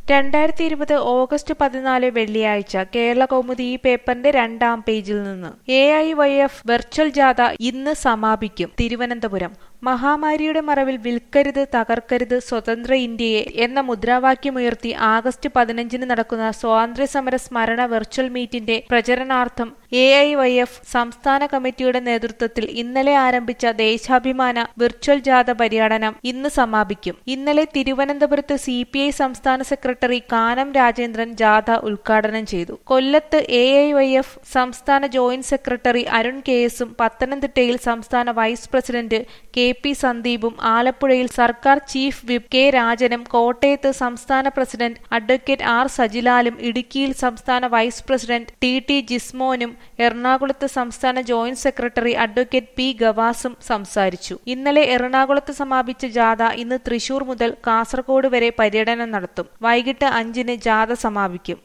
രണ്ടായിരത്തി ഇരുപത് ഓഗസ്റ്റ് പതിനാല് വെള്ളിയാഴ്ച കേരള കൗമുദി ഈ പേപ്പറിന്റെ രണ്ടാം പേജിൽ നിന്ന് A I Y F virtual ജാഥ ഇന്ന് സമാപിക്കും തിരുവനന്തപുരം മഹാമാരിയുടെ മറവിൽ വിൽക്കരുത് തകർക്കരുത് സ്വതന്ത്ര ഇന്ത്യയെ എന്ന മുദ്രാവാക്യമുയർത്തി ആഗസ്റ്റ് പതിനഞ്ചിന് നടക്കുന്ന സ്വാതന്ത്ര്യ സമര സ്മരണ വെർച്വൽ മീറ്റിന്റെ പ്രചരണാർത്ഥം എ ഐ വൈ എഫ് സംസ്ഥാന കമ്മിറ്റിയുടെ നേതൃത്വത്തിൽ ഇന്നലെ ആരംഭിച്ച ദേശാഭിമാന വിർച്വൽ ജാഥ പര്യടനം ഇന്ന് സമാപിക്കും ഇന്നലെ തിരുവനന്തപുരത്ത് സി പി ഐ സംസ്ഥാന സെക്രട്ടറി കാനം രാജേന്ദ്രൻ ജാഥ ഉദ്ഘാടനം ചെയ്തു കൊല്ലത്ത് എ ഐ വൈ എഫ് സംസ്ഥാന ജോയിന്റ് സെക്രട്ടറി അരുൺ കെ എസും പത്തനംതിട്ടയിൽ സംസ്ഥാന വൈസ് പ്രസിഡന്റ് കെ പി സന്ദീപും ആലപ്പുഴയിൽ സർക്കാർ ചീഫ് വിപ്പ് കെ രാജനും കോട്ടയത്ത് സംസ്ഥാന പ്രസിഡന്റ് അഡ്വക്കേറ്റ് ആർ സജിലാലും ഇടുക്കിയിൽ സംസ്ഥാന വൈസ് പ്രസിഡന്റ് ടി ടി ജിസ്മോനും എറണാകുളത്ത് സംസ്ഥാന ജോയിന്റ് സെക്രട്ടറി അഡ്വക്കേറ്റ് പി ഗവാസും സംസാരിച്ചു ഇന്നലെ എറണാകുളത്ത് സമാപിച്ച ജാഥ ഇന്ന് തൃശൂർ മുതൽ കാസർഗോഡ് വരെ പര്യടനം നടത്തും വൈകിട്ട് അഞ്ചിന് ജാഥ സമാപിക്കും